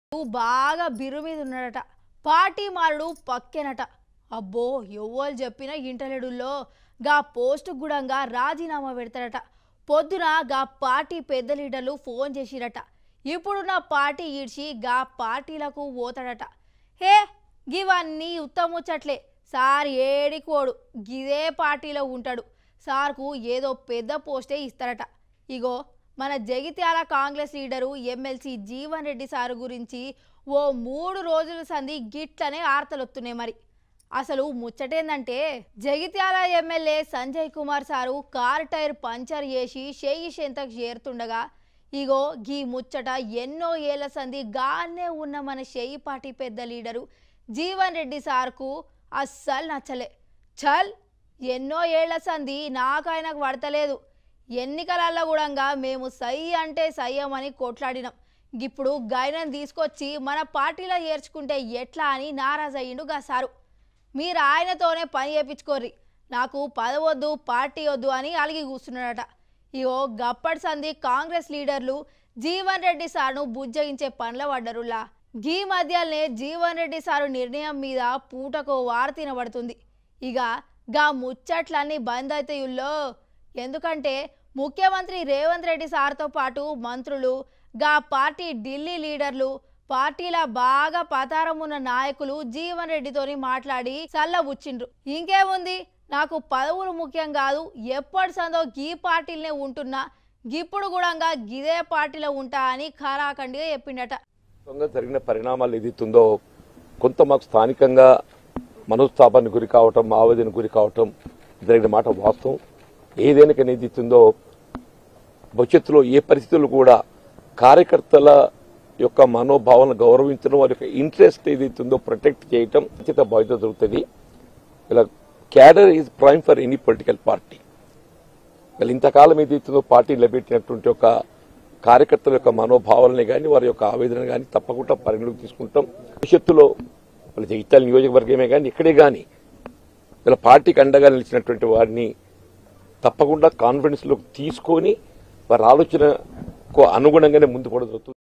బాగా బిర్రు మీద ఉన్నాడట పార్టీ మారుడు పక్కెనట అబ్బో ఎవ్వరు చెప్పినా ఇంటలేడుల్లో గా పోస్టు గుడంగా రాజీనామా పెడతాడట పొద్దున గా పార్టీ పెద్ద లీడర్లు ఫోన్ చేసిరట ఇప్పుడున్న పార్టీ ఈడ్చి గా పార్టీలకు పోతాడట హే గివన్నీ ఉత్తముచ్చట్లే సార్ ఏడికోడు గిదే పార్టీలో ఉంటాడు సార్కు ఏదో పెద్ద పోస్టే ఇస్తారట ఇగో మన Jagtial Congress leader MLC Jeevan Reddy sir గురించి ఓ మూడు రోజుల సంధి గిట్లనే ఆర్తలొస్తున్నాయి మరి అసలు ముచ్చటేందంటే Jagtial MLA Sanjay Kumar sir car tyre puncture చేసి షేయి షెంతకు చేరుతుండగా ఇగో గీ ముచ్చట ఎన్నో ఏళ్ల సంధి గానే ఉన్న మన షేయి పార్టీ పెద్ద లీడరు జీవన్ రెడ్డి సార్కు అస్సలు నచ్చలే చల్ ఎన్నో ఏళ్ల సంధి నాకు ఆయనకు పడతలేదు ఎన్నికలలో కూడా మేము సై అంటే సయ్యమని కొట్లాడినాం ఇప్పుడు గైనని తీసుకొచ్చి మన పార్టీలో చేర్చుకుంటే ఎట్లా అని నారాజ్ అయ్యిండు గా సారు మీరు ఆయనతోనే పని చేయించుకోర్రి నాకు పదవద్దు పార్టీ వద్దు అని అలిగి కూర్చున్నాడట ఇగో గప్పటి సంధి కాంగ్రెస్ లీడర్లు జీవన్ రెడ్డి సార్ను బుజ్జగించే పనుల పడ్డరులా గీ మధ్యలోనే జీవన్ రెడ్డి సారు నిర్ణయం మీద పూటకో వార తినబడుతుంది ఇక గా ముచ్చట్లన్నీ బంద్ అవుతాయుల్లో ఎందుకంటే ముఖ్యమంత్రి రేవంత్ రెడ్డి సార్తో పాటు మంత్రులు గా పార్టీ ఢిల్లీ లీడర్లు పార్టీల బాగా పతారం ఉన్న నాయకులు జీవన్ రెడ్డితోని మాట్లాడి సల్లబుచ్చిండ్రు ఇంకేముంది నాకు పదవులు ముఖ్యం కాదు ఎప్పటి సందో గీ పార్టీలనే ఉంటున్నా గిప్పుడు కూడా గిదే పార్టీలో ఉంటా అని ఖరాఖండిగా చెప్పిండట మొత్తంగా జరిగిన పరిణామాలు ఏదైతుందో కొంత మాకు స్థానికంగా మనోస్తాపానికి గురి కావటం ఆవేదన గురి కావటం జరిగిన మాట వాస్తవం ఏదైనా కానీ ఏదైతుందో భవిష్యత్తులో ఏ పరిస్థితులు కూడా కార్యకర్తల యొక్క మనోభావాలను గౌరవించడం వారి యొక్క ఇంట్రెస్ట్ ఏదైతుందో ప్రొటెక్ట్ చేయటం ఖచ్చిత బాధ్యత దొరుకుతుంది ఇలా cadre is prime for any political party వీళ్ళు ఇంతకాలం ఏదైతుందో పార్టీ నిలబెట్టినటువంటి ఒక కార్యకర్తల యొక్క మనోభావాలని కానీ వారి యొక్క ఆవేదన కానీ తప్పకుండా పరిగణలోకి తీసుకుంటాం భవిష్యత్తులో వాళ్ళ జగిత్యాల నియోజకవర్గమే కానీ ఇక్కడే కానీ వీళ్ళ పార్టీకి అండగా నిలిచినటువంటి వారిని తప్పకుండా కాన్ఫిడెన్స్లోకి తీసుకొని వారి ఆలోచనకు అనుగుణంగానే ముందు కూడా జరుగుతుంది